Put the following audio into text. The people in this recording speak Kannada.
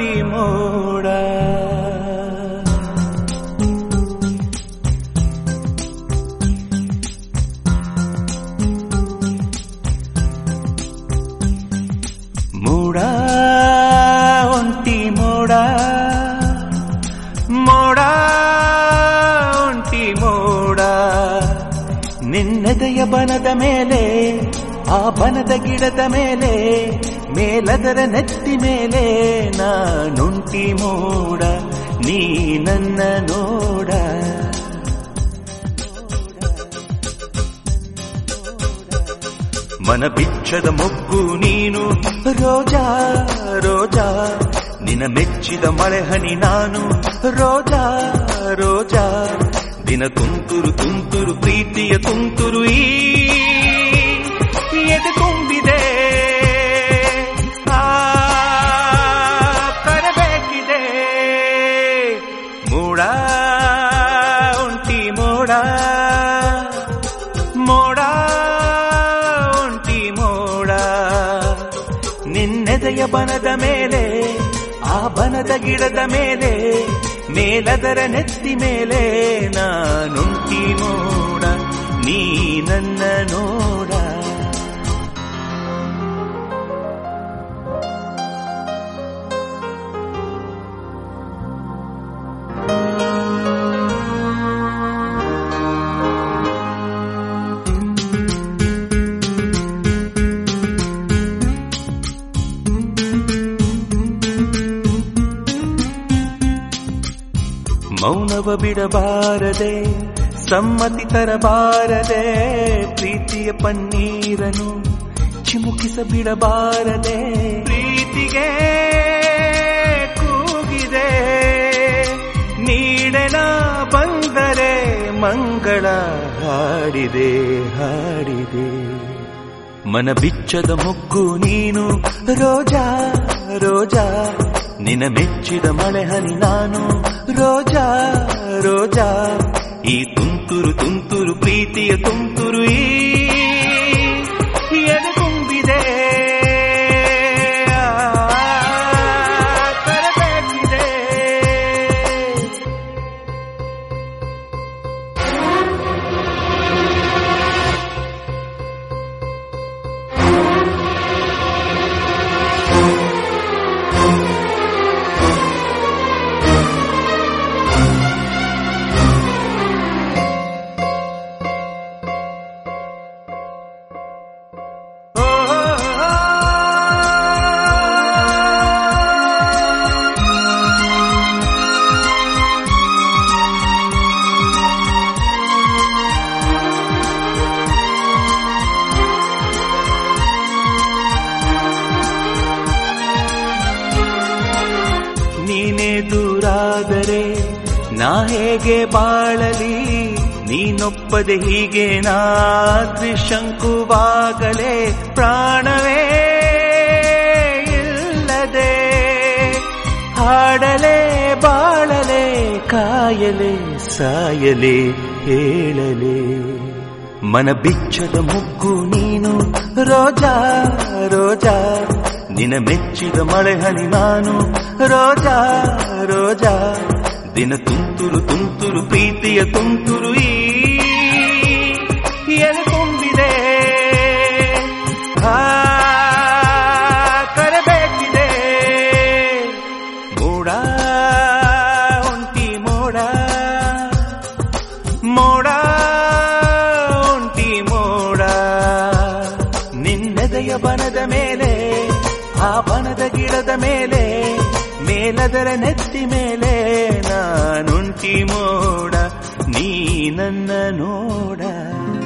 ಒಂಟಿ ಮೋಡ ಮೋಡ ಒಂಟಿ ಮೋಡ ಮೋಡ ಒಂಟಿ ಮೋಡ ನಿನ್ನೆದೆಯ ಬನದ ಮೇಲೆ ಆ ಬನದ ಗಿಡದ ಮೇಲೆ ಮೇಲದರ ನೆತ್ತಿ ಮೇಲೆ ನಾನುಂಟಿ ಮೋಡ ನೀ ನನ್ನ ನೋಡ ಮನ ಬಿಚ್ಚದ ಮೊಗ್ಗು ನೀನು ರೋಜಾ ರೋಜಾ ನಿನ ಮೆಚ್ಚಿದ ಮಳೆ ಹನಿ ನಾನು ರೋಜಾ ರೋಜಾ ದಿನ ತುಂತುರು ತುಂತುರು ಪ್ರೀತಿಯ ತುಂತುರು ಈ ಎದೆ ತುಂಬಿದೆ ಆ ಕರಬೇಕಿದೆ ಮೂಡ ಒಂಟಿ ಮೋಡ ಮೋಡ ಒಂಟಿ ಮೋಡ ನಿನ್ನೆದೆಯ ಬನದ ಮೇಲೆ ಆ ಬನದ ಗಿಡದ ಮೇಲೆ ಮೇಲದರ ನೆತ್ತಿ ಮೇಲೆ ನಾನುಂಟಿ ಮೋಡ ನೀ ನನ್ನ ನೋಡ ಮೌನವ ಬಿಡಬಾರದೆ ಸಮ್ಮತಿ ತರಬಾರದೆ ಪ್ರೀತಿಯ ಪನ್ನೀರನು ಚಿಮುಕಿಸ ಬಿಡಬಾರದೆ ಪ್ರೀತಿಗೆ ಕೂಗಿದೆ ನೀಡಲ ಬಂದರೆ ಮಂಗಳ ಹಾಡಿದೆ ಹಾಡಿದೆ ಮನ ಬಿಚ್ಚದ ಮೊಗ್ಗು ನೀನು ರೋಜಾ ರೋಜಾ ನಿನ ಮೆಚ್ಚಿದ ಮಳೆ ಹನಿ ನಾನು ರೋಜಾ ರೋಜಾ ಈ ತುಂತುರು ತುಂತುರು ಪ್ರೀತಿಯ ತುಂತುರು ಈ ಎದೆ ತುಂಬಿದೆ ಆ, ಕರಬೇಕಿದೆ. ಓ, ಓ, ನೀನೇ ದೂರಾದರೆ ನಾ ಹೇಗೆ ಬಾಳಲಿ ನೀನೊಪ್ಪದೆ ಹೀಗೆ ನಾ ತ್ರಿಶಂಕುವಾಗಲೇ ಪ್ರಾಣವೇ ಇಲ್ಲದೆ ಹಾಡಲೇ ಬಾಳಲೆ ಕಾಯಲೆ ಸಾಯಲೆ ಹೇಳಲೆ ಮನ ಬಿಚ್ಚದ ಮುಗ್ಗು ನೀನು ರೋಜಾ ರೋಜಾ ನಿನ ಮೆಚ್ಚಿದ ಮಳೆ ಹನಿ ನಾನು ರೋಜಾ ರೋಜಾ ದಿನ ತುಂತುರು ತುಂತುರು ಪ್ರೀತಿಯ ತುಂತುರು ಈ ಎದೆ ತುಂಬಿದೆ ಆ ಕರಬೇಕಿದೆ ಮೋಡ ಒಂಟಿ ಮೋಡ ಮೋಡ ಒಂಟಿ ಮೋಡ ನಿನ್ನೆದೆಯ ಬನದ ಮೇಲೆ ಆ ಬನದ ಗಿಡದ ಮೇಲೆ ಮೇಲದರ ನೆತ್ತಿ ಮೇಲೆ ನಾನುಂಟಿ ಮೋಡ ನೀ ನನ್ನ ನೋಡ